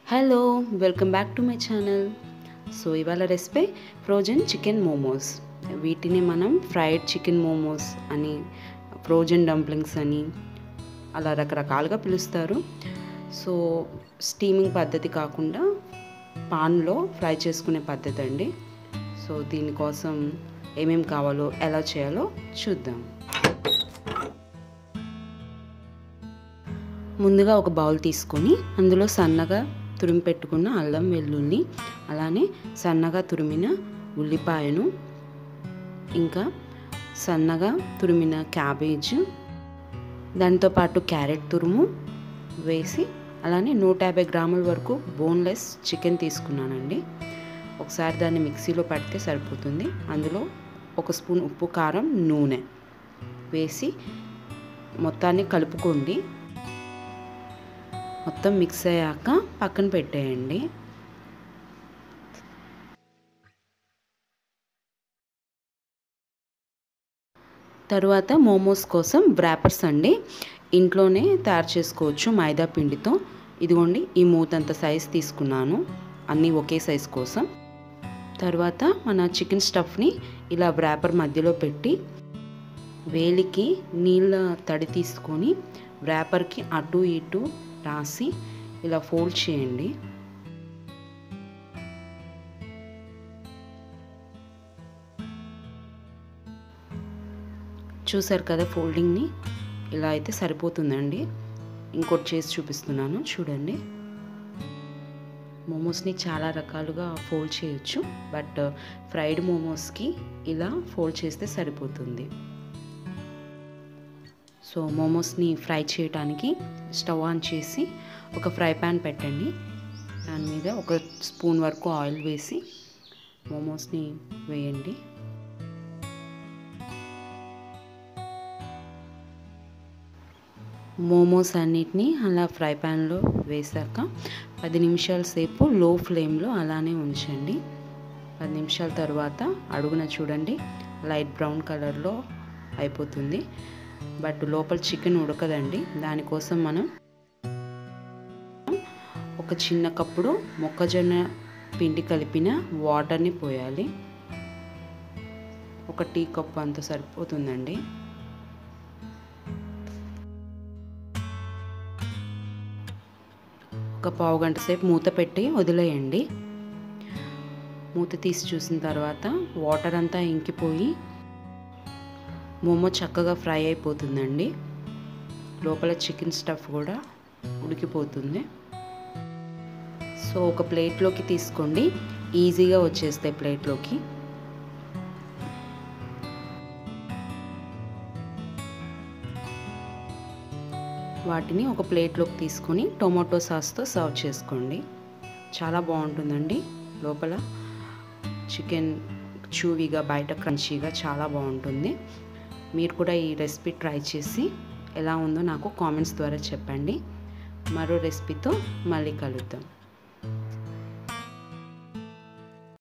hello welcome back to my channel so ఇవాళ recipe frozen chicken momos వీటిని మనం fried chicken momos అని ఫ్రోజన్ డంప్లింగ్స్ అని అలా రకరకాలుగా పిలుస్తారు సో స్టీమింగ్ పద్ధతి కాకుండా పాన్లో ఫ్రై చేసుకునే పద్ధతి అండి సో దీనికోసం ఏమేమి కావాలో ఎలా చేయాలో చూద్దాం ముందుగా ఒక బౌల్ తీసుకొని అందులో సన్నగా తురిమి పెట్టుకున్న అల్లం వెల్లుల్లి అలానే సన్నగా తురిమిన ఉల్లిపాయను ఇంకా సన్నగా తురిమిన క్యాబేజ్ దాంతోపాటు క్యారెట్ తురుము వేసి అలానే నూట యాభై గ్రాముల వరకు బోన్లెస్ చికెన్ తీసుకున్నానండి ఒకసారి దాన్ని మిక్సీలో పడితే సరిపోతుంది అందులో ఒక స్పూన్ ఉప్పు కారం నూనె వేసి మొత్తాన్ని కలుపుకోండి మొత్తం మిక్స్ అయ్యాక పక్కన పెట్టేయండి తరువాత మోమోస్ కోసం వ్రాపర్స్ అండి ఇంట్లోనే తయారు చేసుకోవచ్చు మైదా పిండితో ఇదిగోండి ఈ మూతంత సైజ్ తీసుకున్నాను అన్నీ ఒకే సైజ్ కోసం తర్వాత మన చికెన్ స్టఫ్ని ఇలా వ్రాపర్ మధ్యలో పెట్టి వేలికి నీళ్ళ తడి తీసుకొని వ్రాపర్కి అటు ఇటు రాసి ఇలా ఫోల్డ్ చేయండి చూసారు కదా ఫోల్డింగ్ని ఇలా అయితే సరిపోతుందండి ఇంకోటి చేసి చూపిస్తున్నాను చూడండి మోమోస్ని చాలా రకాలుగా ఫోల్డ్ చేయొచ్చు బట్ ఫ్రైడ్ మోమోస్కి ఇలా ఫోల్డ్ చేస్తే సరిపోతుంది సో మోమోస్ని ఫ్రై చేయడానికి స్టవ్ ఆన్ చేసి ఒక ఫ్రై ప్యాన్ పెట్టండి దాని మీద ఒక స్పూన్ వరకు ఆయిల్ వేసి మోమోస్ని వేయండి మోమోస్ అన్నిటినీ అలా ఫ్రై ప్యాన్లో వేసాక పది నిమిషాల సేపు లో ఫ్లేమ్లో అలానే ఉంచండి పది నిమిషాల తర్వాత అడుగున చూడండి లైట్ బ్రౌన్ కలర్లో అయిపోతుంది బట్ లోపల చికెన్ ఉడకదండి దానికోసం మనం ఒక చిన్న కప్పుడు మొక్కజొన్న పిండి కలిపిన వాటర్ని పోయాలి ఒక టీ కప్ అంత సరిపోతుందండి ఒక పావు గంట సేపు మూత పెట్టి వదిలేయండి మూత తీసి చూసిన తర్వాత వాటర్ అంతా ఇంకిపోయి మోమో చక్కగా ఫ్రై అయిపోతుందండి లోపల చికెన్ స్టఫ్ కూడా ఉడికిపోతుంది సో ఒక ప్లేట్లోకి తీసుకోండి ఈజీగా వచ్చేస్తాయి ప్లేట్లోకి వాటిని ఒక ప్లేట్లోకి తీసుకొని టొమాటో సాస్తో సర్వ్ చేసుకోండి చాలా బాగుంటుందండి లోపల చికెన్ చూవీగా బయట క్రంచీగా చాలా బాగుంటుంది మీరు కూడా ఈ రెసిపీ ట్రై చేసి ఎలా ఉందో నాకు కామెంట్స్ ద్వారా చెప్పండి మరో రెసిపీతో మళ్ళీ కలుద్దాం